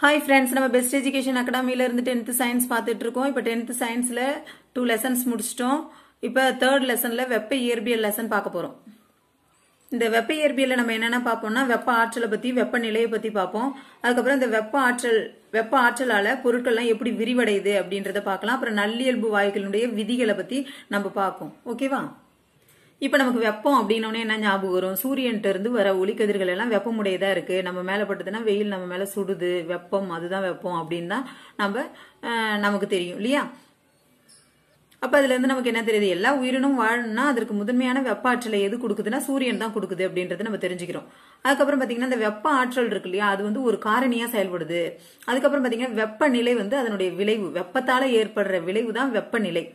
Hi friends நம்ம best education அகாடமில இருந்து டென்த் சயின்ஸ் பார்த்துட்டு இருக்கோம் இப்போ டென்த் சயின்ஸ்ல டூ லெசன்ஸ் முடிச்சிட்டோம் இப்போ தேர்ட் லெசன்ல வெப்ப இயற்பியல் லெசன் பார்க்க போறோம் இந்த வெப்ப இயற்பியல்ல நம்ம என்னென்ன பார்ப்போம்னா வெப்ப ஆற்றலை பத்தி வெப்பநிலையை பத்தி பார்ப்போம் அதுக்கப்புறம் இந்த வெப்ப ஆற்றல் வெப்ப ஆற்றலால பொருட்கள்லாம் எப்படி விரிவடையுது அப்படின்றத பார்க்கலாம் அப்புறம் நல்லியல்பு வாயுக்களினுடைய விதிகளை பத்தி நம்ம பார்ப்போம் ஓகேவா இப்ப நமக்கு வெப்பம் அப்படின்னோடனே என்ன ஞாபகம் வரும் சூரியன்ட்ட இருந்து வர ஒளிக்கதிர்கள் எல்லாம் வெப்பமுடையதா இருக்கு நம்ம மேல பட்டதுன்னா வெயில் நம்ம மேல சுடுது வெப்பம் அதுதான் வெப்பம் அப்படின்னு தான் நம்ம அஹ், நமக்கு தெரியும் இல்லையா அப்ப அதுல இருந்து நமக்கு என்ன தெரியுது எல்லா உயிரினும் வாழணும்னா அதற்கு முதன்மையான வெப்ப ஆற்றலை எது கொடுக்குதுன்னா சூரியன் தான் கொடுக்குது அப்படின்றத நம்ம தெரிஞ்சுக்கிறோம் அதுக்கப்புறம் பாத்தீங்கன்னா இந்த வெப்ப ஆற்றல் இருக்கு இல்லையா அது வந்து ஒரு காரணியா செயல்படுது அதுக்கப்புறம் பாத்தீங்கன்னா வெப்பநிலை வந்து அதனுடைய விளைவு வெப்பத்தால ஏற்படுற விளைவு தான் வெப்பநிலை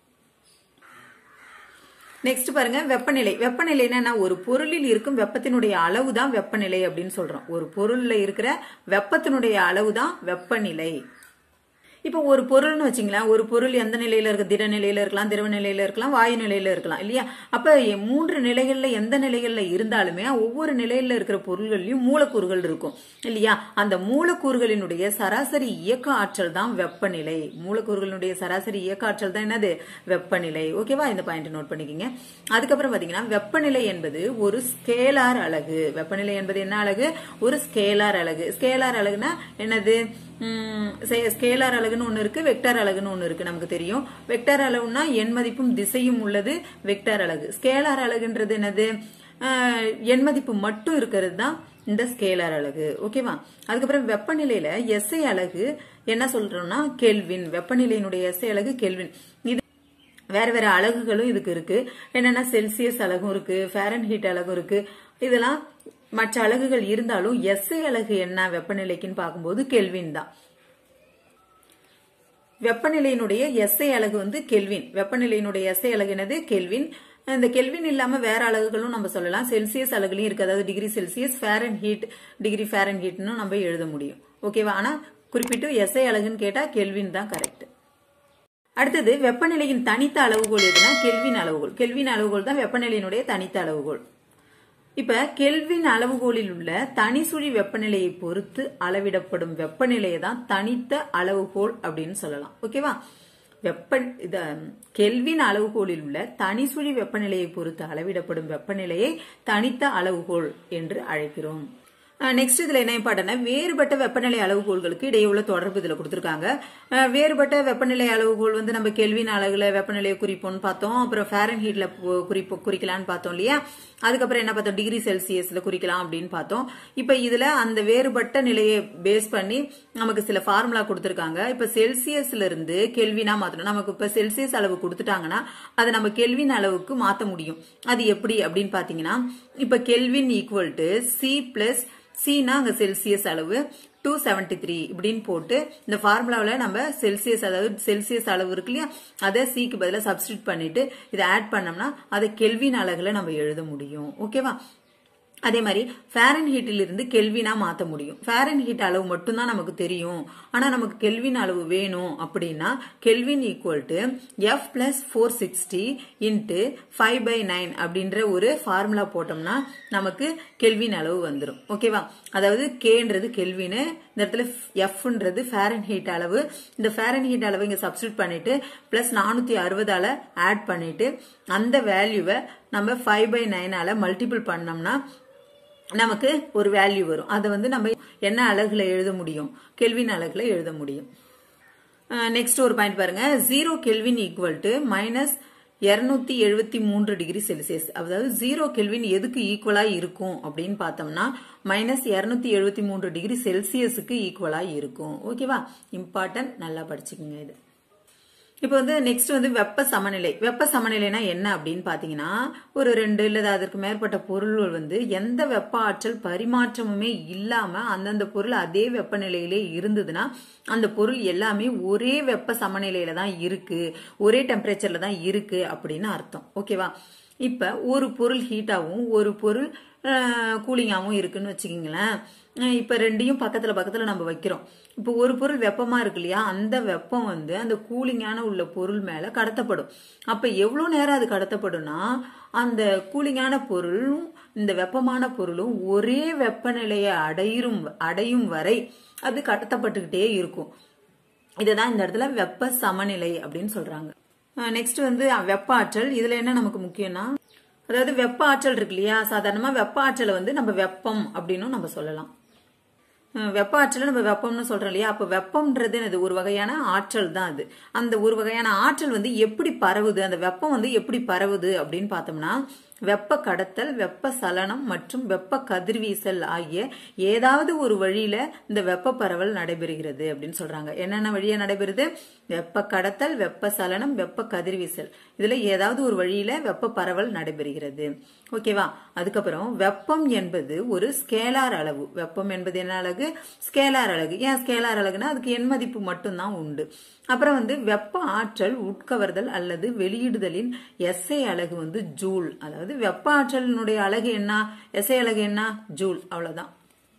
நெக்ஸ்ட் பாருங்க வெப்பநிலை வெப்பநிலைன்னா என்ன? ஒரு பொருளில் இருக்கும் வெப்பத்தினுடைய அளவு தான் வெப்பநிலை அப்படின்னு சொல்றோம் ஒரு பொருள்ல இருக்கிற வெப்பத்தினுடைய அளவு தான் வெப்பநிலை இப்போ ஒரு பொருள்னு வச்சுங்களேன் ஒரு பொருள் எந்த நிலையில இருக்கு திட நிலையில இருக்கலாம் திரவ நிலையில இருக்கலாம் வாயு நிலையில இருக்கலாம் இல்லையா அப்ப எ- மூன்று நிலைகள்ல எந்த நிலைகள்ல இருந்தாலுமே ஒவ்வொரு நிலையில இருக்கிற பொருள்கள்லயும் மூலக்கூறுகள் இருக்கும் இல்லையா அந்த மூலக்கூறுகளினுடைய சராசரி இயக்க ஆற்றல் தான் வெப்பநிலை மூலக்கூறுகளினுடைய சராசரி இயக்க ஆற்றல் தான் என்னது வெப்பநிலை ஓகேவா இந்த பாயிண்ட் நோட் பண்ணிக்கங்க அதுக்கப்புறம் பாத்தீங்கன்னா வெப்பநிலை என்பது ஒரு ஸ்கேலார் அலகு வெப்பநிலை என்பது என்ன அலகு ஒரு ஸ்கேலார் அலகு ஸ்கேலார் அலகுனா என்னது ஸ்கேலார் அலகுன்னு ஒன்று இருக்கு வெக்டார் அலகுன்னு ஒன்று இருக்கு நமக்கு தெரியும் வெக்டார் அலகுனா எண் மதிப்பும் திசையும் உள்ளது வெக்டார் அலகு ஸ்கேலார் அலகுன்றது என்னது ஆஹ், எண் மதிப்பு மட்டும் இருக்கிறது தான் இந்த ஸ்கேலார் அலகு ஓகேவா அதுக்கப்புறம் வெப்பநிலையில எஸ்ஐ அலகு என்ன சொல்றோம்னா கெல்வின் வெப்பநிலையினுடைய எஸ்ஐ அலகு கெல்வின் இது வேற வேற அலகுகளும் இதுக்கு இருக்கு என்னன்னா செல்சியஸ் அலகும் இருக்கு ஃபேரன் ஹீட் அலகும் இருக்கு இதெல்லாம் மற்ற அலகுகள் இருந்தாலும் எஸ்ஐ அலகு என்ன வெப்பநிலைக்குன்னு பார்க்கும்போது கெல்வின் தான் வெப்பநிலையினுடைய எஸ்ஐ அலகு வந்து கெல்வின் வெப்பநிலையினுடைய எஸ்ஐ அலகு என்னது கெல்வின் இந்த கெல்வின் இல்லாம வேற அலகுகளும் நம்ம சொல்லலாம் செல்சியஸ் அலகுலையும் இருக்கு அதாவது degree celsius fahrenheit degree ஃபேரன் ஹீட்னு நம்ம எழுத முடியும் ஓகேவா ஆனா குறிப்பிட்டு எஸ்ஐ அலகுன்னு கேட்டா கெல்வின் தான் கரெக்ட் அடுத்தது வெப்பநிலையின் தனித்த அளவுகோல் எதுனா கெல்வின் அளவுகோல் கெல்வின் அளவுகோல் தான் வெப்பநிலையினுடைய தனித்த அளவுகோல் இப்ப கெல்வின் அளவுகோலில் உள்ள தனிசுழி வெப்பநிலையை பொறுத்து அளவிடப்படும் வெப்பநிலையை தான் தனித்த அளவுகோல் அப்படின்னு சொல்லலாம் ஓகேவா வெப்ப இத கெல்வின் அளவுகோலில் உள்ள தனிசுழி வெப்பநிலையை பொறுத்து அளவிடப்படும் வெப்பநிலையை தனித்த அளவுகோல் என்று அழைக்கிறோம் நெக்ஸ்ட் இதுல என்ன இம்பார்ட்டன்ட்னா வேறுபட்ட வெப்பநிலை அளவுகோல்களுக்கு இடையே உள்ள தொடர்பு இதுல கொடுத்திருக்காங்க அஹ் வேறுபட்ட வெப்பநிலை அளவுகோல் வந்து நம்ம கெல்வின் அளவுல வெப்பநிலையை குறிப்போம்னு பார்த்தோம் அப்புறம் ஃபேரன் ஹீட்ல குறிப்போ குறிக்கலாம்னு பார்த்தோம் இல்லையா அதுக்கப்புறம் என்ன பார்த்தோம் டிகிரி செல்சியஸ்ல குறிக்கலாம் அப்படின்னு பார்த்தோம் இப்ப இதுல அந்த வேறுபட்ட நிலையை பேஸ் பண்ணி நமக்கு சில ஃபார்முலா கொடுத்திருக்காங்க இப்ப செல்சியஸ்ல இருந்து கெல்வினா மாத்தணும் நமக்கு இப்ப செல்சியஸ் அளவு கொடுத்துட்டாங்கன்னா அதை நம்ம கெல்வின் அளவுக்கு மாத்த முடியும் அது எப்படி அப்படின்னு பாத்தீங்கன்னா இப்ப kelvin equal to C plus சினா அங்க செல்சியஸ் அளவு டூ செவன்டி த்ரீ இப்படின்னு போட்டு இந்த ஃபார்முலாவில் நம்ம செல்சியஸ் அதாவது செல்சியஸ் அளவு இருக்கு இல்லையா அதை சிக்கு பதிலாக சப்ஸ்டியூட் பண்ணிட்டு இதை ஆட் பண்ணோம்னா அதை கெல்வின் அலகுல நம்ம எழுத முடியும் ஓகேவா அதே மாதிரி ஃபேரன் ஹீட்டில் இருந்து கெல்வினா மாத்த முடியும் ஃபேரன் ஹீட் அளவு மட்டும்தான் நமக்கு தெரியும் ஆனா நமக்கு கெல்வின் அளவு வேணும் அப்படின்னா kelvin equal to F plus four sixty into five by nine அப்படின்ற ஒரு ஃபார்முலா போட்டோம்னா நமக்கு கெல்வின் அளவு வந்துடும் ஓகேவா அதாவது கேன்றது கெல்வின் இந்த இடத்துல எஃப்ன்றது ஃபேரன் ஹீட் அளவு இந்த ஃபேரன் ஹீட் அளவு இங்க சப்ஸ்டியூட் பண்ணிட்டு பிளஸ் நானூத்தி அறுபதால ஆட் பண்ணிட்டு அந்த வேல்யூவை நம்ம ஃபைவ் பை நைனால மல்டிபிள் பண்ணோம்னா நமக்கு ஒரு வேல்யூ வரும் அதை வந்து நம்ம என்ன அலகுல எழுத முடியும் கெல்வின் அலகுல எழுத முடியும் நெக்ஸ்ட் ஒரு பாயிண்ட் பாருங்க zero kelvin equal to minus இருநூத்தி எழுபத்தி மூன்று டிகிரி செல்சியஸ் அதாவது ஜீரோ கெல்வின் எதுக்கு ஈக்குவலா இருக்கும் அப்படின்னு பார்த்தோம்னா மைனஸ் இருநூத்தி எழுபத்தி மூன்று டிகிரி செல்சியஸுக்கு ஈக்குவலா இருக்கும் ஓகேவா இம்பார்ட்டன்ட் நல்லா படிச்சுக்கோங்க இது இப்போ வந்து நெக்ஸ்ட் வந்து வெப்ப சமநிலை வெப்ப சமநிலைனா என்ன அப்படின்னு பாத்தீங்கன்னா ஒரு ரெண்டு இல்லது அதற்கு மேற்பட்ட பொருள்கள் வந்து எந்த வெப்ப ஆற்றல் பரிமாற்றமுமே இல்லாம அந்தந்த பொருள் அதே வெப்பநிலையிலே இருந்ததுன்னா அந்த பொருள் எல்லாமே ஒரே வெப்ப சமநிலையில தான் இருக்கு ஒரே டெம்பரேச்சர்ல தான் இருக்கு அப்படின்னு அர்த்தம் ஓகேவா இப்ப ஒரு பொருள் ஹீட்டாகவும் ஒரு பொருள் கூலிங்காகவும் இருக்குன்னு வச்சுக்கிங்களேன் அஹ் இப்ப ரெண்டையும் பக்கத்துல பக்கத்துல நம்ம வைக்கிறோம் இப்போ ஒரு பொருள் வெப்பமா இருக்கு இல்லையா அந்த வெப்பம் வந்து அந்த கூலிங்கான உள்ள பொருள் மேல கடத்தப்படும் அப்ப எவ்வளவு நேரம் அது கடத்தப்படும்னா அந்த கூலிங்கான பொருளும் இந்த வெப்பமான பொருளும் ஒரே வெப்பநிலையை அடையும் அடையும் வரை அது கடத்தப்பட்டுக்கிட்டே இருக்கும் இதுதான் இந்த இடத்துல வெப்ப சமநிலை அப்படின்னு சொல்றாங்க நெக்ஸ்ட் வந்து வெப்ப ஆற்றல் இதுல என்ன நமக்கு முக்கியம்னா அதாவது வெப்ப ஆற்றல் இருக்கு இல்லையா சாதாரணமா வெப்ப ஆற்றலை வந்து நம்ம வெப்பம் அப்படின்னு நம்ம சொல்லலாம் அஹ் வெப்ப ஆற்றலை நம்ம வெப்பம்னு சொல்றோம் இல்லையா அப்ப வெப்பம்ன்றது என்னது ஒரு வகையான ஆற்றல் தான் அது அந்த ஒரு வகையான ஆற்றல் வந்து எப்படி பரவுது அந்த வெப்பம் வந்து எப்படி பரவுது அப்படின்னு பார்த்தோம்னா வெப்ப கடத்தல் வெப்ப சலனம் மற்றும் வெப்ப கதிர்வீசல் ஆகிய ஏதாவது ஒரு வழியில இந்த வெப்ப பரவல் நடைபெறுகிறது அப்படின்னு சொல்றாங்க என்னென்ன வழியா நடைபெறுது வெப்ப கடத்தல் வெப்ப சலனம் வெப்ப கதிர்வீசல் இதுல ஏதாவது ஒரு வழியில வெப்ப பரவல் நடைபெறுகிறது ஓகேவா அதுக்கப்புறம் வெப்பம் என்பது ஒரு ஸ்கேலார் அளவு வெப்பம் என்பது என்ன அழகு ஸ்கேலார் அலகு ஏன் ஸ்கேலார் அலகுனா அதுக்கு எண் மதிப்பு மட்டும்தான் உண்டு அப்புறம் வந்து வெப்ப ஆற்றல் உட்கவர்தல் அல்லது வெளியிடுதலின் எஸ்ஐ அலகு வந்து ஜூல் அதாவது வெப்ப ஆற்றலினுடைய அலகு என்ன எஸ்ஐ அலகு என்ன ஜூல் அவ்வளவுதான்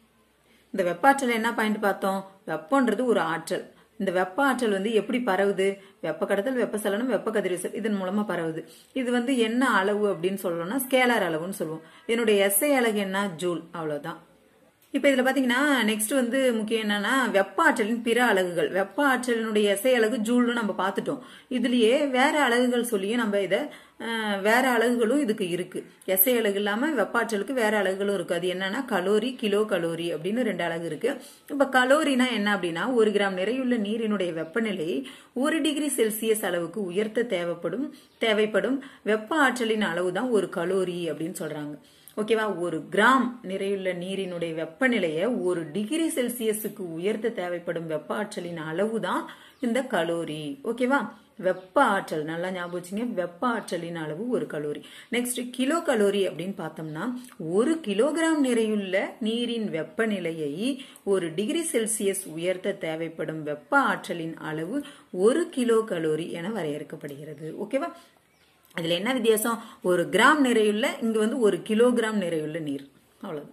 இந்த வெப்ப ஆற்றல் என்ன பாயிண்ட் பார்த்தோம் வெப்பம்ன்றது ஒரு ஆற்றல் இந்த வெப்ப ஆற்றல் வந்து எப்படி பரவுது வெப்ப கடத்தல் வெப்ப சலனம் வெப்ப கதிர்வீசல் இதன் மூலமா பரவுது இது வந்து என்ன அளவு அப்படின்னு சொல்லணும்னா ஸ்கேலார் அளவுன்னு சொல்லுவோம் இதனுடைய எஸ்ஐ அலகு என்ன ஜூல் அவ்வளவுதான் இப்ப இதுல பாத்தீங்கன்னா நெக்ஸ்ட் வந்து முக்கியம் என்னன்னா வெப்ப ஆற்றலின் பிற அலகுகள் வெப்ப ஆற்றலினுடைய எஸ்ஐ அலகு ஜூல்னு நம்ம பார்த்துட்டோம் இதுலயே வேற அலகுகள் சொல்லியும் நம்ம இத அஹ், வேற அலகுகளும் இதுக்கு இருக்கு எஸ்ஐ அலகு இல்லாம வெப்ப ஆற்றலுக்கு வேற அலகுகளும் இருக்கு அது என்னன்னா கலோரி கிலோ கலோரி அப்படின்னு ரெண்டு அலகு இருக்கு இப்ப கலோரினா என்ன அப்படின்னா ஒரு கிராம் நிறையுள்ள நீரினுடைய வெப்பநிலையை ஒரு டிகிரி செல்சியஸ் அளவுக்கு உயர்த்த தேவைப்படும் தேவைப்படும் வெப்ப ஆற்றலின் அளவு தான் ஒரு கலோரி அப்படின்னு சொல்றாங்க ஓகேவா ஒரு கிராம் நிறையுள்ள நீரினுடைய வெப்பநிலையை ஒரு டிகிரி செல்சியஸுக்கு உயர்த்த தேவைப்படும் வெப்ப ஆற்றலின் அளவு தான் இந்த கலோரி ஓகேவா வெப்ப ஆற்றல் நல்லா ஞாபகம் வச்சுங்க வெப்ப ஆற்றலின் அளவு ஒரு கலோரி நெக்ஸ்ட் கிலோ கலோரி அப்படின்னு பார்த்தோம்னா ஒரு கிலோகிராம் நிறையுள்ள நீரின் வெப்பநிலையை ஒரு டிகிரி செல்சியஸ் உயர்த்த தேவைப்படும் வெப்ப ஆற்றலின் அளவு ஒரு கிலோ கலோரி என வரையறுக்கப்படுகிறது ஓகேவா அதுல என்ன வித்தியாசம் ஒரு கிராம் நிறையுள்ள இங்க வந்து ஒரு கிலோகிராம் நிறையுள்ள நீர் அவ்வளவு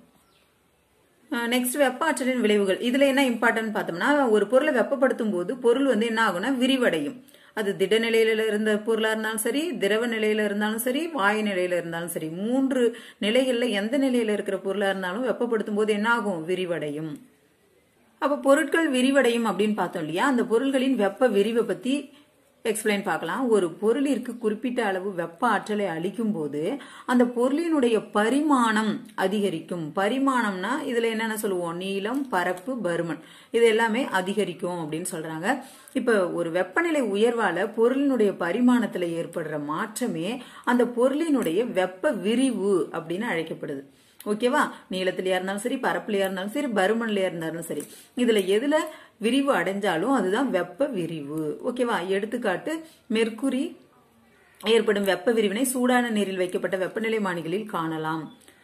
நெக்ஸ்ட் வெப்ப ஆற்றலின் விளைவுகள் இதுல என்ன இம்பார்ட்டன்ட் பார்த்தோம்னா ஒரு பொருளை வெப்பப்படுத்தும் போது பொருள் வந்து என்ன ஆகும்னா விரிவடையும் அது திட நிலையில இருந்த பொருளா இருந்தாலும் சரி திரவ நிலையில இருந்தாலும் சரி வாயு நிலையில இருந்தாலும் சரி மூன்று நிலைகள்ல எந்த நிலையில இருக்கிற பொருளா இருந்தாலும் வெப்பப்படுத்தும் போது என்ன ஆகும் விரிவடையும் அப்ப பொருட்கள் விரிவடையும் அப்படின்னு பார்த்தோம் இல்லையா அந்த பொருள்களின் வெப்ப விரிவை பத்தி எக்ஸ்பிளைன் பார்க்கலாம் ஒரு பொருளிற்கு குறிப்பிட்ட அளவு வெப்ப ஆற்றலை அளிக்கும் போது அந்த பொருளினுடைய பரிமாணம் அதிகரிக்கும் பரிமாணம்னா இதுல என்னென்ன சொல்லுவோம் நீளம் பரப்பு பருமன் இது எல்லாமே அதிகரிக்கும் அப்படின்னு சொல்றாங்க இப்ப ஒரு வெப்பநிலை உயர்வால பொருளினுடைய பரிமாணத்துல ஏற்படுற மாற்றமே அந்த பொருளினுடைய வெப்ப விரிவு அப்படின்னு அழைக்கப்படுது ஓகேவா நீளத்திலயா இருந்தாலும் சரி பரப்புலயா இருந்தாலும் சரி பருமன்லயா இருந்தாலும் சரி இதுல எதுல விரிவு அடைஞ்சாலும் அதுதான் வெப்ப விரிவு ஓகேவா எடுத்துக்காட்டு மெர்க்குரி ஏற்படும் வெப்ப விரிவினை சூடான நீரில் வைக்கப்பட்ட வெப்பநிலை மானிகளில் காணலாம்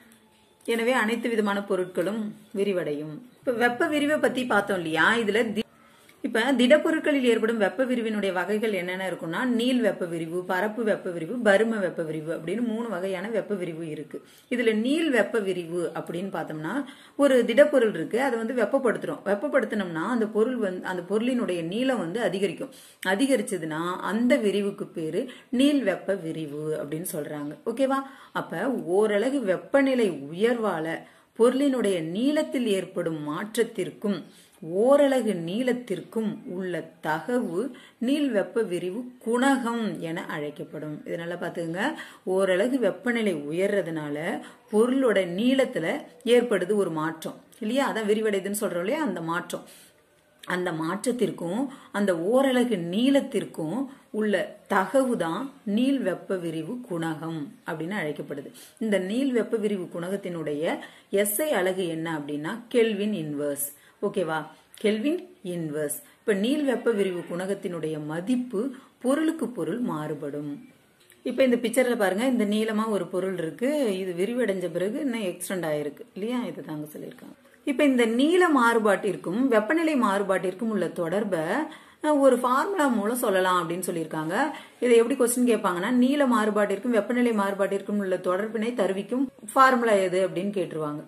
எனவே அனைத்து விதமான பொருட்களும் விரிவடையும் இப்ப வெப்ப விரிவை பத்தி பார்த்தோம் இல்லையா இதுல தி- இப்ப திடப்பொருட்களில் ஏற்படும் வெப்ப விரிவினுடைய வகைகள் என்னென்ன இருக்கும்னா நீள் வெப்ப விரிவு பரப்பு வெப்ப விரிவு பரும வெப்ப விரிவு அப்படின்னு மூணு வகையான வெப்ப விரிவு இருக்கு இதுல நீள் வெப்ப விரிவு அப்படின்னு பார்த்தோம்னா ஒரு திடப்பொருள் இருக்கு அதை வந்து வெப்பப்படுத்துறோம் வெப்பப்படுத்தினோம்னா அந்த பொருள் வந்து அந்த பொருளினுடைய நீளம் வந்து அதிகரிக்கும் அதிகரிச்சதுன்னா அந்த விரிவுக்கு பேரு நீள் வெப்ப விரிவு அப்படின்னு சொல்றாங்க ஓகேவா அப்ப ஓரளவு வெப்பநிலை உயர்வால பொருளினுடைய நீளத்தில் ஏற்படும் மாற்றத்திற்கும் ஓரலகு நீளத்திற்கும் உள்ள தகவு நீள் வெப்ப விரிவு குணகம் என அழைக்கப்படும் இதனால பாத்துக்கங்க ஓரலகு வெப்பநிலை உயர்றதுனால பொருளோட நீளத்துல ஏற்படுது ஒரு மாற்றம் இல்லையா அதான் விரிவடையுதுன்னு சொல்றோம் இல்லையா அந்த மாற்றம் அந்த மாற்றத்திற்கும் அந்த ஓரலகு நீளத்திற்கும் உள்ள தகவு தான் நீள் வெப்ப விரிவு குணகம் அப்படின்னு அழைக்கப்படுது இந்த நீள் வெப்ப விரிவு குணகத்தினுடைய எஸ்ஐ அலகு என்ன அப்படின்னா கெல்வின் இன்வர்ஸ் ஓகேவா கெல்வின் இன்வர்ஸ் இப்ப நீள் வெப்ப விரிவு குணகத்தினுடைய மதிப்பு பொருளுக்கு பொருள் மாறுபடும் இப்ப இந்த பிக்சர்ல பாருங்க இந்த நீளமா ஒரு பொருள் இருக்கு இது விரிவடைஞ்ச பிறகு இன்னும் எக்ஸ்டெண்ட் ஆயிருக்கு இல்லையா இது தாங்க சொல்லியிருக்காங்க இப்ப இந்த நீள மாறுபாட்டிற்கும் வெப்பநிலை மாறுபாட்டிற்கும் உள்ள தொடர்பை ஒரு ஃபார்முலா மூலம் சொல்லலாம் அப்படின்னு சொல்லியிருக்காங்க இதை எப்படி கொஸ்டின் கேட்பாங்கன்னா நீள மாறுபாட்டிற்கும் வெப்பநிலை மாறுபாட்டிற்கும் உள்ள தொடர்பினை தருவிக்கும் ஃபார்முலா எது அப்படின்னு கேட்டுருவாங்க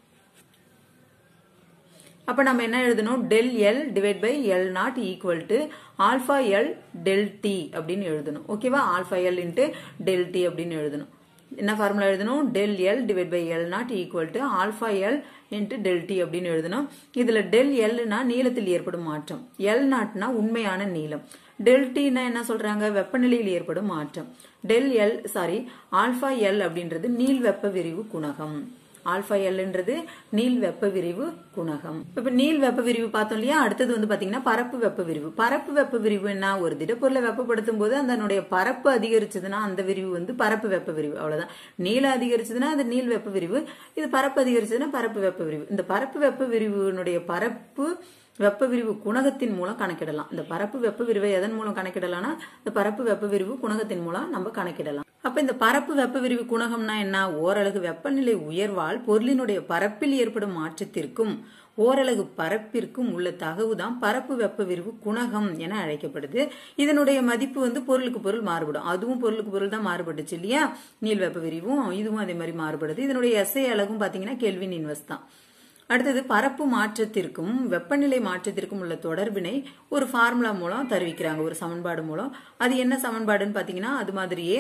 அப்ப நம்ம என்ன எழுதணும் del L divide by L naught equal to alpha L del T அப்படின்னு எழுதணும் ஓகேவா alpha L into del T அப்படின்னு எழுதணும் என்ன ஃபார்முலா எழுதணும் del L divide by L naught equal to alpha L into del T அப்படின்னு எழுதணும் இதுல டெல் எல்னா நீளத்தில் ஏற்படும் மாற்றம் எல் நாட்னா உண்மையான நீளம் டெல் டினா என்ன சொல்றாங்க வெப்பநிலையில் ஏற்படும் மாற்றம் del L sorry alpha L அப்படின்றது நீள் வெப்ப விரிவு குணகம் ஆல்பா எல்ன்றது நீள் வெப்ப விரிவு குணகம் இப்ப நீள் வெப்ப விரிவு பார்த்தோம் இல்லையா அடுத்தது வந்து பாத்தீங்கன்னா பரப்பு வெப்ப விரிவு பரப்பு வெப்ப விரிவு என்ன ஒரு திடப்பொருளை வெப்பப்படுத்தும் போது அதனுடைய பரப்பு அதிகரிச்சதுன்னா அந்த விரிவு வந்து பரப்பு வெப்ப விரிவு அவ்வளவுதான் நீளம் அதிகரிச்சதுன்னா அது நீள் வெப்ப விரிவு இது பரப்பு அதிகரிச்சதுன்னா பரப்பு வெப்ப விரிவு இந்த பரப்பு வெப்ப விரிவுனுடைய பரப்பு வெப்ப விரிவு குணகத்தின் மூலம் கணக்கிடலாம் இந்த பரப்பு வெப்ப விரிவை எதன் மூலம் கணக்கிடலாம்னா இந்த பரப்பு வெப்ப விரிவு குணகத்தின் மூலம் நம்ம கணக்கிடலாம் அப்ப இந்த பரப்பு வெப்ப விரிவு குணகம்னா என்ன ஓரளவு வெப்பநிலை உயர்வால் பொருளினுடைய பரப்பில் ஏற்படும் மாற்றத்திற்கும் ஓரளவு பரப்பிற்கும் உள்ள தகவுதான் பரப்பு வெப்ப விரிவு குணகம் என அழைக்கப்படுது இதனுடைய மதிப்பு வந்து பொருளுக்கு பொருள் மாறுபடும் அதுவும் பொருளுக்கு பொருள் தான் மாறுபட்டுச்சு இல்லையா நீள் வெப்ப விரிவும் இதுவும் அதே மாதிரி மாறுபடுது இதனுடைய எஸ்ஐ அழகும் பாத்தீங்கன்னா கெல்வின் இன்வெஸ்ட் தான் அடுத்தது பரப்பு மாற்றத்திற்கும் வெப்பநிலை மாற்றத்திற்கும் உள்ள தொடர்பினை ஒரு ஃபார்முலா மூலம் தருவிக்கிறாங்க ஒரு சமன்பாடு மூலம் அது என்ன சமன்பாடுன்னு பாத்தீங்கன்னா அது மாதிரியே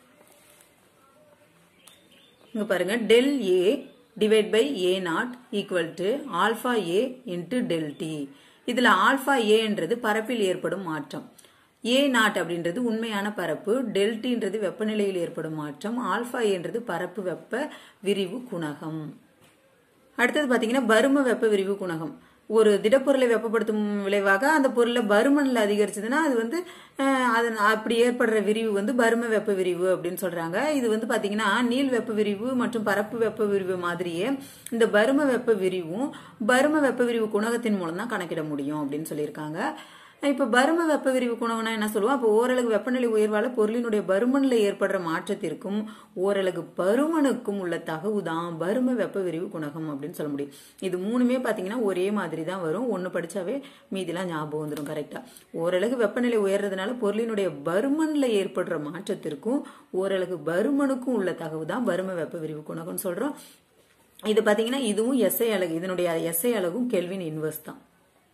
இங்க பாருங்க del A divide by A naught equal to alpha A into del T இதுல ஆல்பா ஏன்றது பரப்பில் ஏற்படும் மாற்றம் ஏ நாட் அப்படின்றது உண்மையான பரப்பு டெல்டின்றது வெப்பநிலையில் ஏற்படும் மாற்றம் ஆல்பா ஏன்றது பரப்பு வெப்ப விரிவு குணகம் அடுத்தது பாத்தீங்கன்னா பரும வெப்ப விரிவு குணகம் ஒரு திடப்பொருளை வெப்பப்படுத்தும் விளைவாக அந்த பொருளை பருமனில் அதிகரிச்சதுன்னா அது வந்து அதன் அப்படி ஏற்படுற விரிவு வந்து பரும வெப்ப விரிவு அப்படின்னு சொல்றாங்க இது வந்து பாத்தீங்கன்னா நீள் வெப்ப விரிவு மற்றும் பரப்பு வெப்ப விரிவு மாதிரியே இந்த பரும வெப்ப விரிவும் பரும வெப்ப விரிவு குணகத்தின் மூலம் தான் கணக்கிட முடியும் அப்படின்னு சொல்லியிருக்காங்க இப்ப பரும வெப்ப விரிவு குணம்னா என்ன சொல்லுவோம் அப்போ ஓரளவு வெப்பநிலை உயர்வால பொருளினுடைய பருமனில் ஏற்படுற மாற்றத்திற்கும் ஓரளவு பருமனுக்கும் உள்ள தகவு தான் பரும வெப்ப விரிவு குணகம் அப்படின்னு சொல்ல முடியும் இது மூணுமே பாத்தீங்கன்னா ஒரே மாதிரி தான் வரும் ஒன்னு படிச்சாவே மீதிலாம் ஞாபகம் வந்துடும் கரெக்டா ஓரளவு வெப்பநிலை உயர்றதுனால பொருளினுடைய பருமன்ல ஏற்படுற மாற்றத்திற்கும் ஓரளவு பருமனுக்கும் உள்ள தகவு தான் பரும வெப்ப விரிவு குணகம்னு சொல்றோம் இது பாத்தீங்கன்னா இதுவும் எஸ்ஐ அலகு இதனுடைய எஸ்ஐ அலகும் கெல்வின் இன்வெர்ஸ் தான்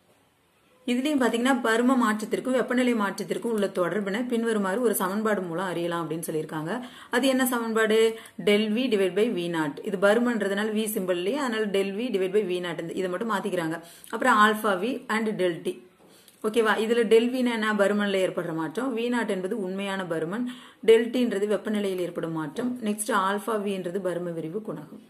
இதுலயும் பாத்தீங்கன்னா பரும மாற்றத்திற்கும் வெப்பநிலை மாற்றத்திற்கும் உள்ள தொடர்பினை பின்வருமாறு ஒரு சமன்பாடு மூலம் அறியலாம் அப்படின்னு சொல்லியிருக்காங்க அது என்ன சமன்பாடு del V divide by V naught இது பருமன்றதுனால வி சிம்பிள் இல்லையா அதனால del V divide by V naught இதை மட்டும் மாத்திக்கிறாங்க அப்புறம் alpha V and del T ஓகேவா இதுல டெல்வினா என்ன பருமன்ல ஏற்படுற மாற்றம் வி நாட் என்பது உண்மையான பருமன் டெல்டின்றது வெப்பநிலையில் ஏற்படும் மாற்றம் நெக்ஸ்ட் ஆல்பா வின்றது பரும விரிவு குணகம்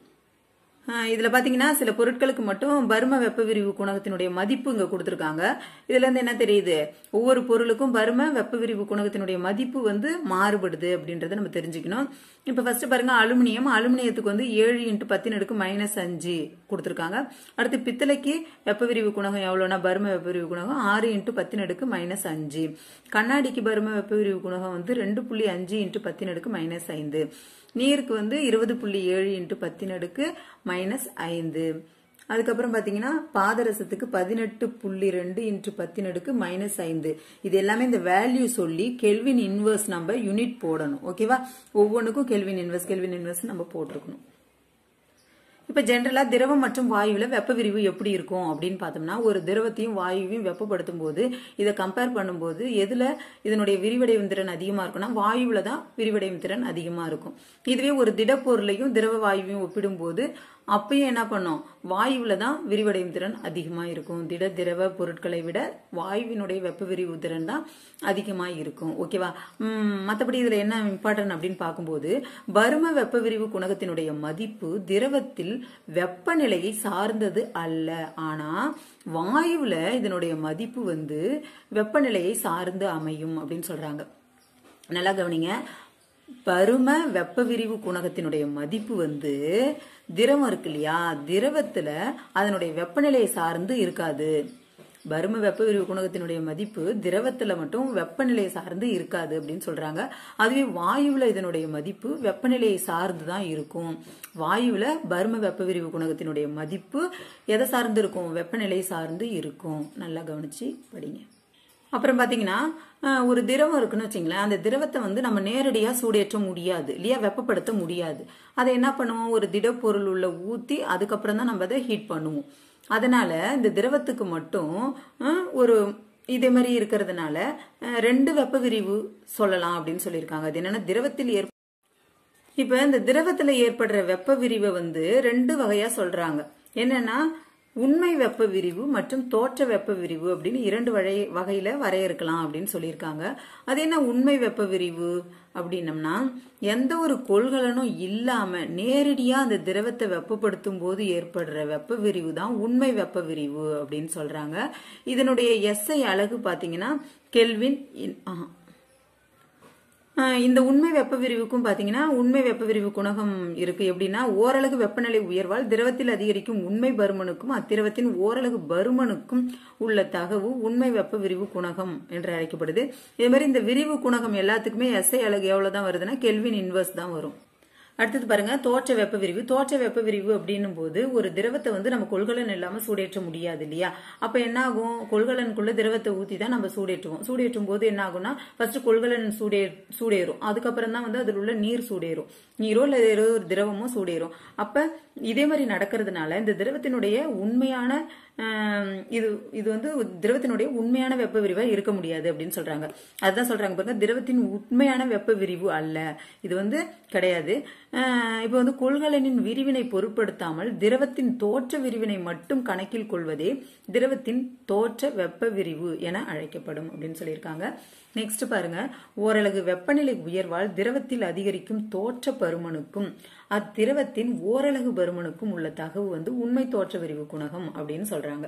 இதுல பாத்தீங்கன்னா சில பொருட்களுக்கு மட்டும் பரும வெப்ப விரிவு குணகத்தினுடைய மதிப்பு இங்க கொடுத்திருக்காங்க இதுல இருந்து என்ன தெரியுது ஒவ்வொரு பொருளுக்கும் பரும வெப்ப விரிவு குணகத்தினுடைய மதிப்பு வந்து மாறுபடுது அப்படின்றத நம்ம தெரிஞ்சுக்கணும் இப்ப ஃபர்ஸ்ட் பாருங்க அலுமினியம் அலுமினியத்துக்கு வந்து ஏழு இன்ட்டு பத்தின் அடுக்கு மைனஸ் அஞ்சு கொடுத்திருக்காங்க அடுத்து பித்தளைக்கு வெப்ப விரிவு குணகம் எவ்வளவுனா பரும வெப்ப விரிவு குணகம் ஆறு இன்ட்டு பத்தின் அடுக்கு மைனஸ் அஞ்சு கண்ணாடிக்கு பரும வெப்ப விரிவு குணகம் வந்து ரெண்டு புள்ளி அஞ்சு இன்ட்டு பத்தின் அடுக்கு மைனஸ் ஐந்து நீருக்கு வந்து இருபது புள்ளி ஏழு இன்ட்டு பத்தின் அடுக்கு மைனஸ் ஐந்து அதுக்கப்புறம் பாத்தீங்கன்னா பாதரசத்துக்கு பதினெட்டு புள்ளி ரெண்டு இன்ட்டு பத்தின் அடுக்கு மைனஸ் ஐந்து இது எல்லாமே இந்த வேல்யூ சொல்லி கெல்வின் இன்வர்ஸ் நம்ம யூனிட் போடணும் ஓகேவா ஒவ்வொன்றுக்கும் கெல்வின் இன்வர்ஸ் கெல்வின் இன்வர்ஸ் நம்ம போட்டிருக்கணும் இப்ப ஜென்ரலா திரவம் மற்றும் வாயுல வெப்ப விரிவு எப்படி இருக்கும் அப்படின்னு பார்த்தோம்னா ஒரு திரவத்தையும் வாயுவையும் வெப்பப்படுத்தும் போது இதை கம்பேர் பண்ணும்போது எதுல இதனுடைய விரிவடையும் திறன் அதிகமா இருக்கும்னா வாயுல தான் விரிவடையும் திறன் அதிகமா இருக்கும் இதுவே ஒரு திடப்பொருளையும் திரவ வாயுவையும் ஒப்பிடும்போது அப்பயும் என்ன பண்ணும் வாயுவில தான் விரிவடையும் திறன் அதிகமா இருக்கும் திட திரவ பொருட்களை விட வாயுவினுடைய வெப்ப விரிவு திறன் தான் அதிகமா இருக்கும் ஓகேவா மற்றபடி இதுல என்ன இம்பார்ட்டன் அப்படின்னு பார்க்கும்போது பரும வெப்ப விரிவு குணகத்தினுடைய மதிப்பு திரவத்தில் வெப்பநிலையை சார்ந்தது அல்ல ஆனா வாயுல இதனுடைய மதிப்பு வந்து வெப்பநிலையை சார்ந்து அமையும் அப்படின்னு சொல்றாங்க நல்லா கவனிங்க பரும வெப்ப விரிவு குணகத்தினுடைய மதிப்பு வந்து திரவம் இருக்கு இல்லையா திரவத்துல அதனுடைய வெப்பநிலையை சார்ந்து இருக்காது பரும வெப்ப விரிவு குணகத்தினுடைய மதிப்பு திரவத்துல மட்டும் வெப்பநிலையை சார்ந்து இருக்காது அப்படின்னு சொல்றாங்க அதுவே வாயுவுல இதனுடைய மதிப்பு வெப்பநிலையை சார்ந்து தான் இருக்கும் வாயுவுல பரும வெப்ப விரிவு குணகத்தினுடைய மதிப்பு எதை சார்ந்து இருக்கும் வெப்பநிலை சார்ந்து இருக்கும் நல்லா கவனிச்சு படிங்க அப்புறம் பாத்தீங்கன்னா அஹ், ஒரு திரவம் இருக்குன்னு வச்சுங்களேன் அந்த திரவத்தை வந்து நம்ம நேரடியா சூடேற்ற முடியாது இல்லையா வெப்பப்படுத்த முடியாது அதை என்ன பண்ணுவோம் ஒரு திடப்பொருள் உள்ள ஊத்தி அதுக்கப்புறம் தான் நம்ம அதை ஹீட் பண்ணுவோம் அதனால இந்த திரவத்துக்கு மட்டும் அஹ், ஒரு இதே மாதிரி இருக்கிறதுனால அஹ், ரெண்டு வெப்ப விரிவு சொல்லலாம் அப்படின்னு சொல்லியிருக்காங்க அது என்னன்னா திரவத்தில் ஏற்ப இப்ப இந்த திரவத்துல ஏற்படுற வெப்ப விரிவை வந்து ரெண்டு வகையா சொல்றாங்க என்னன்னா உண்மை வெப்ப விரிவு மற்றும் தோற்ற வெப்ப விரிவு அப்படின்னு இரண்டு வகை வகையில வரையறுக்கலாம் அப்படின்னு சொல்லியிருக்காங்க அது என்ன உண்மை வெப்ப விரிவு அப்படின்னம்னா எந்த ஒரு கொள்கலனும் இல்லாம நேரடியா அந்த திரவத்தை வெப்பப்படுத்தும் போது ஏற்படுற வெப்ப விரிவு தான் உண்மை வெப்ப விரிவு அப்படின்னு சொல்றாங்க இதனுடைய எஸ்ஐ அலகு பாத்தீங்கன்னா கெல்வின் இன்- ஆஹா. ஆஹ் இந்த உண்மை வெப்ப விரிவுக்கும் பாத்தீங்கன்னா உண்மை வெப்ப விரிவு குணகம் இருக்கு எப்படின்னா ஓரலகு வெப்பநிலை உயர்வால் திரவத்தில் அதிகரிக்கும் உண்மை பருமனுக்கும் அத்திரவத்தின் ஓரலகு பருமனுக்கும் உள்ள தகவு உண்மை வெப்ப விரிவு குணகம் என்று அழைக்கப்படுது இதே மாதிரி இந்த விரிவு குணகம் எல்லாத்துக்குமே எஸ்ஐ அலகு எவ்வளவுதான் வருதுன்னா கெல்வின் இன்வர்ஸ் தான் வரும் அடுத்தது பாருங்க தோற்ற வெப்ப விரிவு தோற்ற வெப்ப விரிவு அப்படின்னும் போது ஒரு திரவத்தை வந்து நம்ம கொள்கலன் இல்லாம சூடேற்ற முடியாது இல்லையா அப்ப என்ன ஆகும் கொள்கலனுக்குள்ள திரவத்தை ஊத்தி தான் நம்ம சூடேற்றுவோம் சூடேற்றும் போது என்ன ஆகும்னா ஃபர்ஸ்ட் கொள்கலன் சூடே சூடேறும் அதுக்கப்புறம் தான் வந்து அதில் உள்ள நீர் சூடேறும் நீரோ இல்ல ஏதோ ஒரு திரவமோ சூடேறும் அப்ப இதே மாதிரி நடக்கிறதுனால இந்த திரவத்தினுடைய உண்மையான ஆம், இது இது வந்து திரவத்தினுடைய உண்மையான வெப்ப விரிவா இருக்க முடியாது அப்படின்னு சொல்றாங்க அதுதான் சொல்றாங்க பாருங்க திரவத்தின் உண்மையான வெப்ப விரிவு அல்ல இது வந்து கிடையாது ஆஹ் இப்ப வந்து கொள்கலனின் விரிவினை பொருட்படுத்தாமல் திரவத்தின் தோற்ற விரிவினை மட்டும் கணக்கில் கொள்வதே திரவத்தின் தோற்ற வெப்ப விரிவு என அழைக்கப்படும் அப்படின்னு சொல்லியிருக்காங்க நெக்ஸ்ட் பாருங்க ஓரலகு வெப்பநிலை உயர்வால் திரவத்தில் அதிகரிக்கும் தோற்ற பருமனுக்கும் அத்திரவத்தின் ஓரலகு பருமனுக்கும் உள்ள தகவு வந்து உண்மை தோற்ற விரிவு குணகம் அப்படின்னு சொல்றாங்க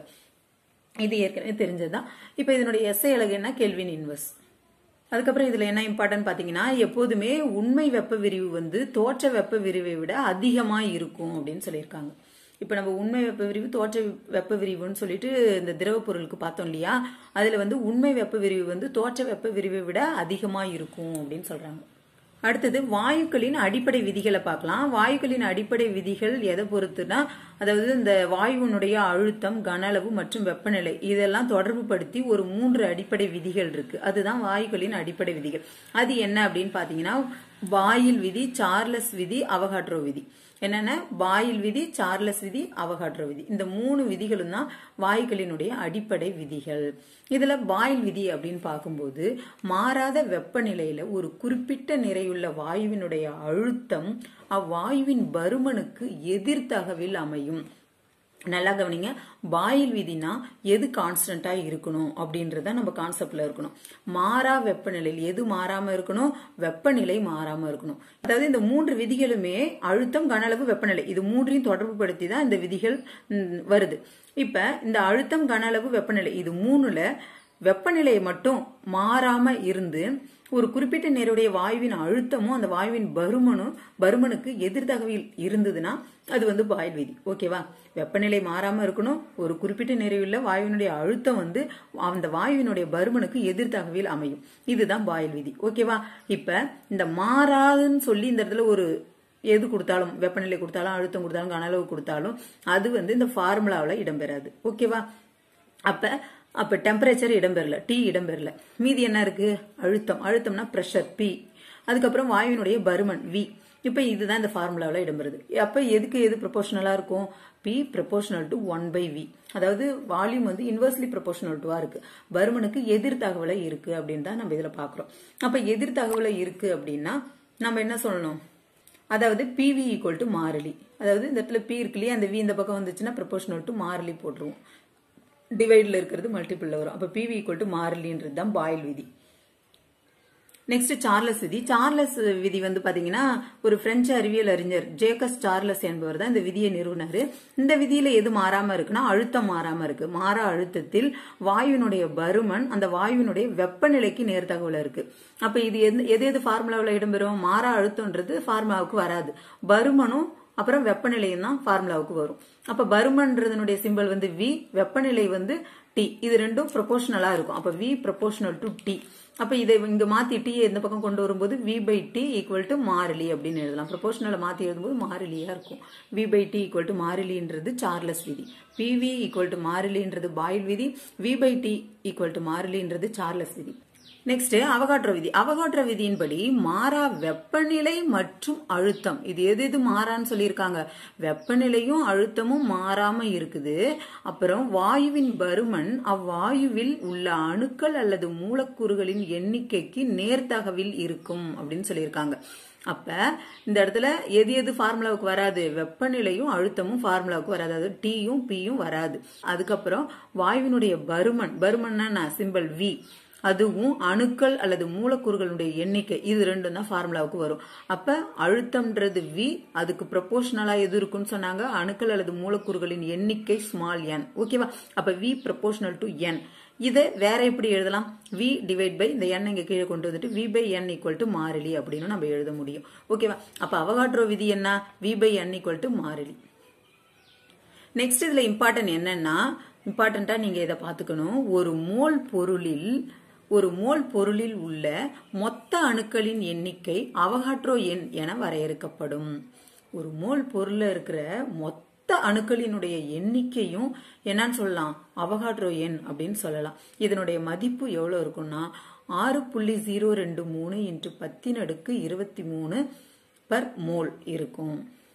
இது ஏற்கனவே தெரிஞ்சதுதான் இப்ப இதனுடைய எஸ்ஐ அலகு என்ன கெல்வின் இன்வர்ஸ் அதுக்கப்புறம் இதுல என்ன இம்பார்ட்டன்ட் பாத்தீங்கன்னா எப்போதுமே உண்மை வெப்ப விரிவு வந்து தோற்ற வெப்ப விரிவை விட அதிகமா இருக்கும் அப்படின்னு சொல்லியிருக்காங்க இப்ப நம்ம உண்மை வெப்ப விரிவு தோற்ற வெப்ப விரிவுன்னு சொல்லிட்டு இந்த திரவ பொருளுக்கு பார்த்தோம் இல்லையா அதுல வந்து உண்மை வெப்ப விரிவு வந்து தோற்ற வெப்ப விரிவை விட அதிகமா இருக்கும் அப்படின்னு சொல்றாங்க அடுத்தது வாயுக்களின் அடிப்படை விதிகளை பார்க்கலாம் வாயுக்களின் அடிப்படை விதிகள் எதை பொறுத்துனா அதாவது இந்த வாயுவினுடைய அழுத்தம் கன அளவு மற்றும் வெப்பநிலை இதெல்லாம் தொடர்பு படுத்தி ஒரு மூன்று அடிப்படை விதிகள் இருக்கு அதுதான் வாயுக்களின் அடிப்படை விதிகள் அது என்ன அப்படின்னு பாத்தீங்கன்னா பாயில் விதி சார்லஸ் விதி அவகாட்ரோ விதி என்னென்ன பாயில் விதி சார்லஸ் விதி அவகாட்ரோ விதி இந்த மூணு விதிகளும் தான் வாயுக்களினுடைய அடிப்படை விதிகள் இதுல பாயில் விதி அப்படின்னு பார்க்கும்போது மாறாத வெப்பநிலையில ஒரு குறிப்பிட்ட நிறையுள்ள வாயுவினுடைய அழுத்தம் அவ்வாயுவின் பருமனுக்கு எதிர்த்தகவில் அமையும் நல்லா கவனிங்க பாயில் விதினா எது கான்ஸ்டன்டா இருக்கணும் அப்படின்றத நம்ம கான்செப்ட்ல இருக்கணும் மாறா வெப்பநிலையில் எது மாறாம இருக்கணும் வெப்பநிலை மாறாம இருக்கணும் அதாவது இந்த மூன்று விதிகளுமே அழுத்தம் கன அளவு வெப்பநிலை இது மூன்றையும் தொடர்பு படுத்தி தான் இந்த விதிகள் ம், வருது இப்ப இந்த அழுத்தம் கன அளவு வெப்பநிலை இது மூணுல வெப்பநிலையை மட்டும் மாறாம இருந்து ஒரு குறிப்பிட்ட நேருடைய வாயுவின் அழுத்தமும் அந்த வாயுவின் பருமனும் பருமனுக்கு எதிர்தகவில் இருந்ததுன்னா அது வந்து பாயில் விதி ஓகேவா வெப்பநிலை மாறாம இருக்கணும் ஒரு குறிப்பிட்ட நிறைவுள்ள வாயுவினுடைய அழுத்தம் வந்து அந்த வாயுவினுடைய பருமனுக்கு எதிர்தகவில் அமையும் இதுதான் பாயில் விதி ஓகேவா இப்ப இந்த மாறாதுன்னு சொல்லி இந்த இடத்துல ஒரு எது கொடுத்தாலும் வெப்பநிலை கொடுத்தாலும் அழுத்தம் கொடுத்தாலும் கன அளவு கொடுத்தாலும் அது வந்து இந்த ஃபார்முலாவில் இடம்பெறாது ஓகேவா அப்ப அப்ப டெம்பரேச்சர் இடம்பெறல டி இடம்பெறல மீதி என்ன இருக்கு அழுத்தம் அழுத்தம்னா பிரஷர் பி அதுக்கப்புறம் வாயுவினுடைய பருமன் வி இப்ப இதுதான் இந்த ஃபார்முலாவில் இடம்பெறுது அப்ப எதுக்கு எது ப்ரொபோஷனலா இருக்கும் P proportional to one by V அதாவது வால்யூம் வந்து இன்வெர்ஸ்லி ப்ரொபோஷனல் டுவா இருக்கு பருமனுக்கு எதிர் தகவலை இருக்கு அப்படின்னு தான் நம்ம இதுல பாக்குறோம் அப்ப எதிர் தகவலை இருக்கு அப்படின்னா நம்ம என்ன சொல்லணும் அதாவது பிவி ஈக்குவல் டு மாறிலி அதாவது இந்த இடத்துல பி இருக்கு இல்லையா அந்த வி இந்த பக்கம் வந்துச்சுன்னா ப்ரொபோஷனல் டு மாறிலி போட்டுருவோம் டிவைடில் இருக்கிறது மல்டிபிள்ல வரும் அப்ப பிவி ஈக்குவல் டு மாறிலின்றது தான் பாயில் விதி நெக்ஸ்ட் சார்லஸ் விதி சார்லஸ் விதி வந்து பாத்தீங்கன்னா ஒரு பிரெஞ்சு அறிவியல் அறிஞர் ஜேக்கஸ் சார்லஸ் என்பவர் தான் இந்த விதியை நிறுவனாரு இந்த விதியில எது மாறாம இருக்குன்னா அழுத்தம் மாறாம இருக்கு மாறா அழுத்தத்தில் வாயுவினுடைய பருமன் அந்த வாயுவினுடைய வெப்பநிலைக்கு நேர்தகவல இருக்கு அப்ப இது எது எது எது ஃபார்முலாவில் இடம்பெறும் மாறா அழுத்தம்ன்றது ஃபார்முலாவுக்கு வராது பருமனும் அப்புறம் வெப்பநிலையும் தான் ஃபார்முலாவுக்கு வரும் அப்ப பருமன்றதனுடைய சிம்பல் வந்து வி வெப்பநிலை வந்து டி இது ரெண்டும் ப்ரொபோஷனலா இருக்கும் அப்ப வி ப்ரொபோஷனல் டு டி அப்ப இதை இங்க மாத்தி டி இந்த பக்கம் கொண்டு வரும்போது V by T equal to மாறிலி அப்படின்னு எழுதலாம் ப்ரொபோஷனலை மாத்தி எழுதும்போது மாறிலியா இருக்கும் V by T equal to மாறிலின்றது சார்லஸ் விதி பிவி ஈக்குவல் டு மாறிலின்றது பாயில் விதி V by T equal to மாறிலின்றது சார்லஸ் விதி நெக்ஸ்ட் அவகாட்ரோ விதி அவகாட்ரோ விதியின்படி மாறா வெப்பநிலை மற்றும் அழுத்தம் இது எது எது மாறான்னு சொல்லியிருக்காங்க வெப்பநிலையும் அழுத்தமும் மாறாம இருக்குது அப்புறம் வாயுவின் பருமன் அவ்வாயுவில் உள்ள அணுக்கள் அல்லது மூலக்கூறுகளின் எண்ணிக்கைக்கு நேர்த்தகவில் இருக்கும் அப்படின்னு சொல்லியிருக்காங்க அப்ப இந்த இடத்துல எது எது ஃபார்முலாவுக்கு வராது வெப்பநிலையும் அழுத்தமும் ஃபார்முலாவுக்கு வராது அதாவது டீயும் பியும் வராது அதுக்கப்புறம் வாயுவினுடைய பருமன் பருமன்னா சிம்பிள் வி அதுவும் அணுக்கள் அல்லது மூலக்கூறுகளுடைய எண்ணிக்கை இது ரெண்டும் தான் ஃபார்முலாவுக்கு வரும் அப்ப அழுத்தம்ன்றது வி அதுக்கு ப்ரொபோஷனலா எது இருக்குன்னு சொன்னாங்க அணுக்கள் அல்லது மூலக்கூறுகளின் எண்ணிக்கை ஸ்மால் என் ஓகேவா அப்ப வி ப்ரொபோஷனல் டு என் இதை வேற எப்படி எழுதலாம் வி டிவைட் பை இந்த எண் இங்க கீழே கொண்டு வந்துட்டு V by N equal to மாறிலி அப்படின்னு நம்ம எழுத முடியும் ஓகேவா அப்ப அவகாட்ரோ விதி என்ன V by N equal to மாறிலி நெக்ஸ்ட் இதுல இம்பார்ட்டன்ட் என்னன்னா இம்பார்ட்டண்டா நீங்க இதை பாத்துக்கணும் ஒரு மோல் பொருளில் ஒரு மோல் பொருளில் உள்ள மொத்த அணுக்களின் எண்ணிக்கை அவகாட்ரோ எண் என வரையறுக்கப்படும் ஒரு மோல் பொருள்ல இருக்கிற மொத்த அணுக்களினுடைய எண்ணிக்கையும் என்னன்னு சொல்லலாம் அவகாட்ரோ எண் அப்படின்னு சொல்லலாம் இதனுடைய மதிப்பு எவ்வளவு இருக்கும்னா ஆறு புள்ளி ஜீரோ ரெண்டு மூணு இன்ட்டு பத்தின் அடுக்கு இருபத்தி மூணு பர் மோல் இருக்கும்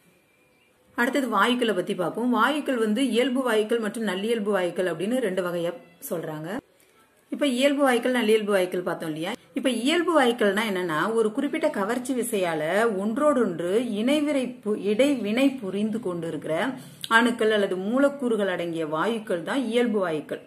அடுத்தது வாயுக்களை பத்தி பார்ப்போம் வாயுக்கள் வந்து இயல்பு வாயுக்கள் மற்றும் நல்லியல்பு வாயுக்கள் அப்படின்னு ரெண்டு வகையா சொல்றாங்க இப்ப இயல்பு வாயுக்கள் நல்லியல்பு வாயுக்கள் பார்த்தோம் இல்லையா இப்ப இயல்பு வாயுக்கள்னா என்னன்னா ஒரு குறிப்பிட்ட கவர்ச்சி விசையால ஒன்றோடொன்று இணைவிரை இடைவினை புரிந்து கொண்டு இருக்கிற அணுக்கள் அல்லது மூலக்கூறுகள் அடங்கிய வாயுக்கள் தான் இயல்பு வாயுக்கள்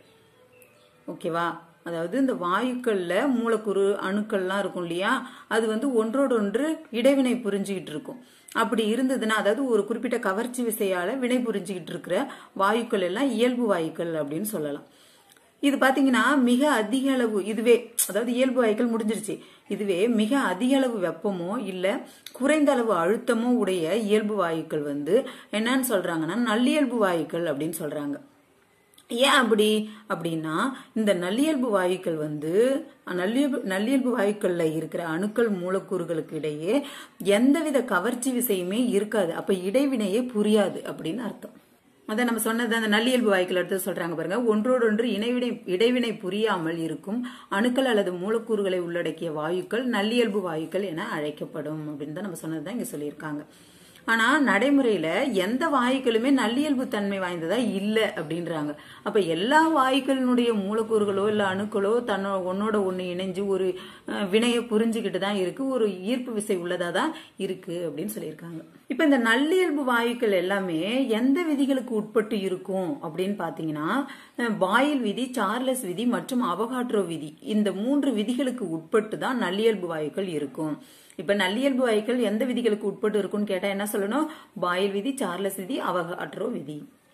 ஓகேவா அதாவது இந்த வாயுக்கள்ல மூலக்கூறு அணுக்கள்லாம் இருக்கும் இல்லையா அது வந்து ஒன்றோடொன்று இடைவினை புரிஞ்சுக்கிட்டு இருக்கும் அப்படி இருந்ததுன்னா அதாவது ஒரு குறிப்பிட்ட கவர்ச்சி விசையால வினை புரிஞ்சுக்கிட்டு இருக்கிற வாயுக்கள் எல்லாம் இயல்பு வாயுக்கள் அப்படின்னு சொல்லலாம் இது பாத்தீங்கன்னா மிக அதிக அளவு இதுவே அதாவது இயல்பு வாயுக்கள் முடிஞ்சிருச்சு இதுவே மிக அதிக அளவு வெப்பமோ இல்ல குறைந்த அளவு அழுத்தமோ உடைய இயல்பு வாயுக்கள் வந்து என்னன்னு சொல்றாங்கன்னா நல்லியல்பு வாயுக்கள் அப்படின்னு சொல்றாங்க ஏன் அப்படி அப்படின்னா இந்த நல்லியல்பு வாயுக்கள் வந்து நல்லியல்பு நல்லியல்பு வாயுக்கள்ல இருக்கிற அணுக்கள் மூலக்கூறுகளுக்கு இடையே எந்தவித கவர்ச்சி விசையுமே இருக்காது அப்ப இடைவினையே புரியாது அப்படின்னு அர்த்தம் அதான் நம்ம சொன்னது அந்த நல்லியல்பு வாயுக்கள் எடுத்து சொல்றாங்க பாருங்க ஒன்றோடொன்று இணைவினை இடைவினை புரியாமல் இருக்கும் அணுக்கள் அல்லது மூலக்கூறுகளை உள்ளடக்கிய வாயுக்கள் நல்லியல்பு வாயுக்கள் என அழைக்கப்படும் அப்படின்னு தான் நம்ம சொன்னதுதான் இங்க சொல்லியிருக்காங்க ஆனா நடைமுறையில எந்த வாயுக்களுமே நல்லியல்பு தன்மை வாய்ந்ததா இல்ல அப்படின்றாங்க அப்ப எல்லா வாயுக்களினுடைய மூலக்கூறுகளோ இல்ல அணுக்களோ தன்னோட ஒன்னோட ஒண்ணு இணைஞ்சு ஒரு வினையை புரிஞ்சுக்கிட்டு தான் இருக்கு ஒரு ஈர்ப்பு விசை உள்ளதா தான் இருக்கு அப்படின்னு சொல்லியிருக்காங்க இப்ப இந்த நல்லியல்பு வாயுக்கள் எல்லாமே எந்த விதிகளுக்கு உட்பட்டு இருக்கும் அப்படின்னு பாத்தீங்கன்னா பாயில் விதி சார்லஸ் விதி மற்றும் அவகாட்ரோ விதி இந்த மூன்று விதிகளுக்கு உட்பட்டு தான் நல்லியல்பு வாயுக்கள் இருக்கும் இப்ப நல்லியல்பு வாயுக்கள் எந்த விதிகளுக்கு உட்பட்டு இருக்கும்னு கேட்டா என்ன சொல்லணும் பாயில் விதி சார்லஸ் விதி அவகாட்ரோ விதி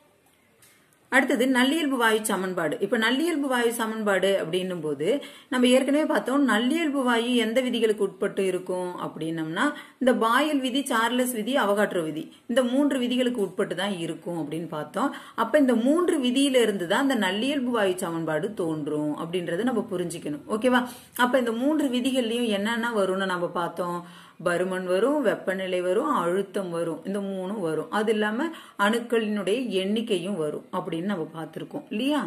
அடுத்தது நல்லியல்பு வாயு சமன்பாடு இப்ப நல்லியல்பு வாயு சமன்பாடு அப்படின்னும் போது நம்ம ஏற்கனவே பார்த்தோம் நல்லியல்பு வாயு எந்த விதிகளுக்கு உட்பட்டு இருக்கும் அப்படின்னம்னா இந்த பாயல் விதி சார்லஸ் விதி அவகாட்ரோ விதி இந்த மூன்று விதிகளுக்கு உட்பட்டு தான் இருக்கும் அப்படின்னு பார்த்தோம் அப்ப இந்த மூன்று விதியில இருந்து தான் இந்த நல்லியல்பு வாயு சமன்பாடு தோன்றும் அப்படின்றத நம்ம புரிஞ்சுக்கணும் ஓகேவா அப்ப இந்த மூன்று விதிகள்லயும் என்னென்ன வரும்னு நம்ம பார்த்தோம் பருமன் வரும் வெப்பநிலை வரும் அழுத்தம் வரும் இந்த மூணும் வரும் அது இல்லாம அணுக்களினுடைய எண்ணிக்கையும் வரும் அப்படின்னு நம்ம பார்த்திருக்கோம் இல்லையா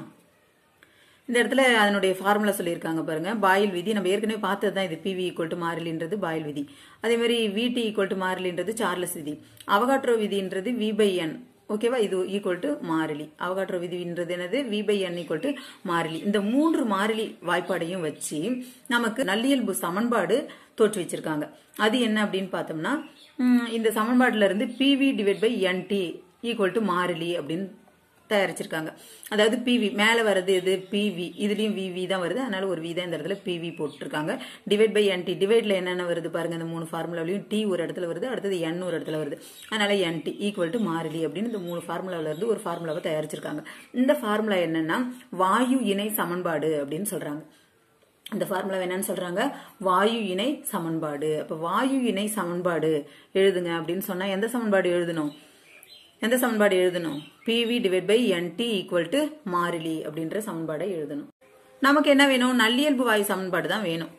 இந்த இடத்துல அதனுடைய ஃபார்முலா சொல்லியிருக்காங்க பாருங்க பாயில் விதி நம்ம ஏற்கனவே பார்த்தது தான் இது பிவி ஈக்குவல் டு மாறிலின்றது பாயில் விதி அதே மாதிரி விடி ஈக்குவல் டு மாறிலின்றது சார்லஸ் விதி அவகாட்ரோ விதின்றது வி பை என் ஓகேவா இது ஈக்குவல் டு மாறிலி அவகாட்ரோ விதின்றது என்னது V by N equal to மாறிலி இந்த மூன்று மாறிலி வாய்ப்பாடையும் வச்சு நமக்கு நல்லியல்பு சமன்பாடு தோற்று வச்சிருக்காங்க அது என்ன அப்படின்னு பார்த்தோம்னா இந்த சமன்பாடுல இருந்து PV divide by NT equal to மாறிலி அப்படின்னு தயாரிச்சிருக்காங்க அதாவது பிவி மேல வர்றது இது பிவி இதுலயும் விவி தான் வருது அதனால ஒரு வி தான் இந்த இடத்துல பிவி போட்டிருக்காங்க டிவைட் பை என்டி டிவைட்ல என்னென்ன வருது பாருங்க இந்த மூணு ஃபார்முலாவிலையும் டி ஒரு இடத்துல வருது அடுத்தது என் ஒரு இடத்துல வருது அதனால என்டி ஈக்குவல் டு மாறிலி அப்படின்னு இந்த மூணு ஃபார்முலாவில இருந்து ஒரு ஃபார்முலாவை தயாரிச்சிருக்காங்க இந்த ஃபார்முலா என்னன்னா வாயு இணை சமன்பாடு அப்படின்னு சொல்றாங்க இந்த ஃபார்முலா என்னன்னு சொல்றாங்க வாயு இணை சமன்பாடு அப்ப வாயு இணை சமன்பாடு எழுதுங்க அப்படின்னு சொன்னா எந்த சமன்பாடு எழுதணும் எந்த சமன்பாடு எழுதணும் PV divide by NT equal to மாறிலி அப்படின்ற சமன்பாடை எழுதணும் நமக்கு என்ன வேணும் நல்லியல்பு வாயு சமன்பாடு தான் வேணும்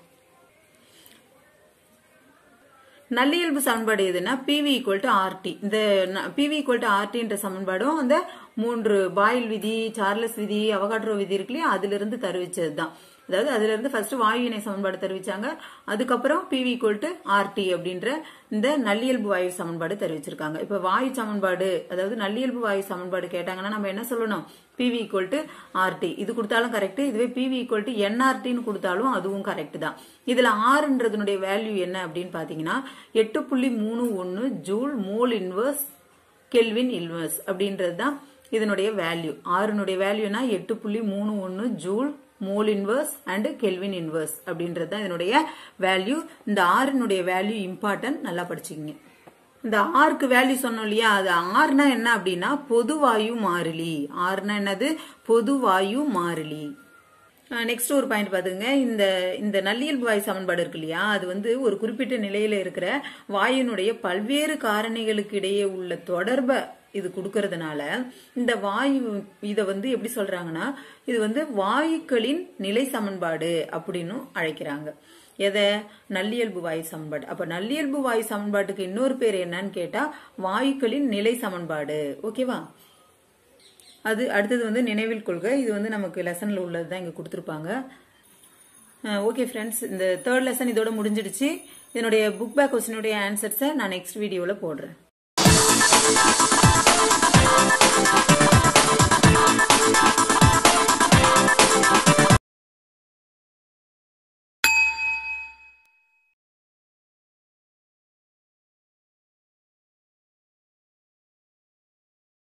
நல்லியல்பு சமன்பாடு எதுனா பிவி ஈக்குவல் டு ஆர்டி இந்த பிவி ஈக்குவல் டு ஆர்டின்ற சமன்பாடும் அந்த மூன்று பாயில் விதி சார்லஸ் விதி அவகாட்ரோ விதி இருக்கு இல்லையா அதுல இருந்து தருவிச்சது தான் அதாவது அதுல இருந்து ஃபர்ஸ்ட் வாயு இணை சமன்பாடு தெரிவிச்சாங்க அதுக்கப்புறம் பிவி ஈக்குவல் டு ஆர்டி அப்படின்ற இந்த நல்லியல்பு வாயு சமன்பாடு தெரிவிச்சிருக்காங்க இப்ப வாயு சமன்பாடு அதாவது நல்லியல்பு வாயு சமன்பாடு கேட்டாங்கன்னா நம்ம என்ன சொல்லணும் பிவி ஈக்குவல் டு ஆர்டி இது கொடுத்தாலும் கரெக்ட் இதுவே பிவி ஈக்குவல் டு என்ஆர்டின்னு கொடுத்தாலும் அதுவும் கரெக்ட் தான் இதுல ஆறுன்றதுனுடைய வேல்யூ என்ன அப்படின்னு பாத்தீங்கன்னா எட்டு புள்ளி மூணு ஒன்னு joule mole inverse kelvin inverse அப்படின்றது தான் இதனுடைய வேல்யூ ஆறுனுடைய வேல்யூனா எட்டு புள்ளி மூணு ஒன்னு joule mole inverse and kelvin inverse அப்படின்றது தான் இதனுடைய வேல்யூ இந்த ஆறினுடைய வேல்யூ இம்பார்ட்டன்ட் நல்லா படிச்சுக்கிங்க இந்த ஆறுக்கு வேல்யூ சொன்னோம் இல்லையா அது ஆறுனா என்ன அப்படின்னா பொதுவாயு மாறிலி ஆறுனா என்னது பொதுவாயு மாறிலி நெக்ஸ்ட் ஒரு பாயிண்ட் பாத்துங்க இந்த இந்த நல்லியல்பு வாயு சமன்பாடு இருக்கு இல்லையா அது வந்து ஒரு குறிப்பிட்ட நிலையில இருக்கிற வாயுனுடைய பல்வேறு காரணிகளுக்கு இடையே உள்ள தொடர்பை இது கொடுக்கறதுனால இந்த வாயு இத வந்து எப்படி சொல்றாங்கன்னா இது வந்து வாயுக்களின் நிலை சமன்பாடு அப்படின்னு அழைக்கிறாங்க எதை நல்லியல்பு வாயு சமன்பாடு அப்ப நல்லியல்பு வாயு சமன்பாட்டுக்கு இன்னொரு பேர் என்னன்னு கேட்டா வாயுக்களின் நிலை சமன்பாடு ஓகேவா அது அடுத்தது வந்து நினைவில் கொள்க இது வந்து நமக்கு லெசன்ல உள்ளது தான் இங்க கொடுத்துருப்பாங்க ஓகே ஃப்ரெண்ட்ஸ் இந்த தேர்ட் லெசன் இதோட முடிஞ்சிடுச்சு இதனுடைய புக் பேக் கொஸ்டினுடைய ஆன்சர்ஸை நான் நெக்ஸ்ட் வீடியோவில் போடுறேன்